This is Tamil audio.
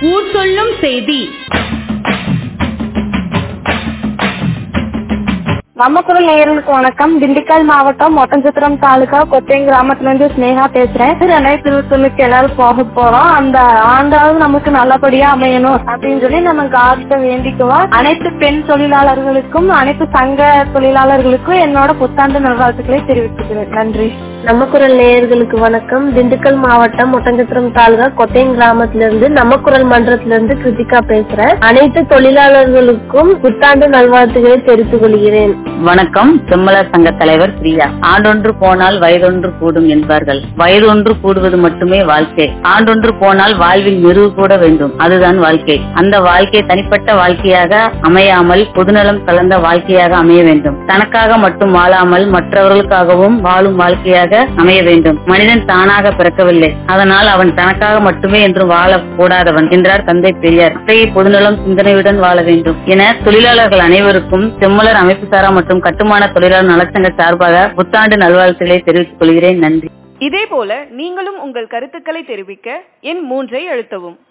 ஊர் சொல்லும் செய்தி நம்ம குரல் நேயர்களுக்கு வணக்கம் திண்டுக்கல் மாவட்டம் ஒட்டஞ்சத்திரம் தாலுகா கொத்தையம் கிராமத்துல இருந்து ஸ்னேகா பேசுறேன் ரெண்டாயிரத்தி இருபத்தி ஒண்ணுக்கு எல்லாரும் போக போறோம் அந்த ஆண்டாவது நமக்கு நல்லபடியா அமையணும் அப்படின்னு சொல்லி நம்ம கார்ட்ட வேண்டிக்குவோம் அனைத்து பெண் தொழிலாளர்களுக்கும் அனைத்து சங்க தொழிலாளர்களுக்கும் என்னோட புத்தாண்டு நல்வாழ்த்துக்களை தெரிவித்துக்கிறேன் நன்றி நம்ம குரல் நேயர்களுக்கு வணக்கம் திண்டுக்கல் மாவட்டம் ஒட்டஞ்சத்திரம் தாலுகா கொத்தையம் கிராமத்துல இருந்து நம்ம குரல் மன்றத்துல இருந்து கிருத்திகா பேசுறேன் அனைத்து தொழிலாளர்களுக்கும் புத்தாண்டு நல்வாழ்த்துக்களை தெரிவித்துக் கொள்கிறேன் வணக்கம் செம்மலர் சங்க தலைவர் பிரியா ஆண்டொன்று போனால் வயதொன்று கூடும் என்பார்கள் வயதொன்று கூடுவது மட்டுமே வாழ்க்கை ஆண்டொன்று போனால் வாழ்வில் மெருகு கூட வேண்டும் அதுதான் வாழ்க்கை அந்த வாழ்க்கை தனிப்பட்ட வாழ்க்கையாக அமையாமல் பொதுநலம் கலந்த வாழ்க்கையாக அமைய வேண்டும் தனக்காக மட்டும் வாழாமல் மற்றவர்களுக்காகவும் வாழும் வாழ்க்கையாக அமைய வேண்டும் மனிதன் தானாக பிறக்கவில்லை அதனால் அவன் தனக்காக மட்டுமே என்று வாழ கூடாதவன் என்றார் தந்தை பெரியார் அத்தகைய பொதுநலம் சிந்தனையுடன் வாழ வேண்டும் என தொழிலாளர்கள் அனைவருக்கும் செம்மலர் அமைப்பு சாரா மற்றும் கட்டுமான தொழிலாளர் நலச்சங்க சார்பாக புத்தாண்டு நல்வாழ்த்துக்களை தெரிவித்துக் கொள்கிறேன் நன்றி இதேபோல நீங்களும் உங்கள் கருத்துக்களை தெரிவிக்க எண் மூன்றை அழுத்தவும்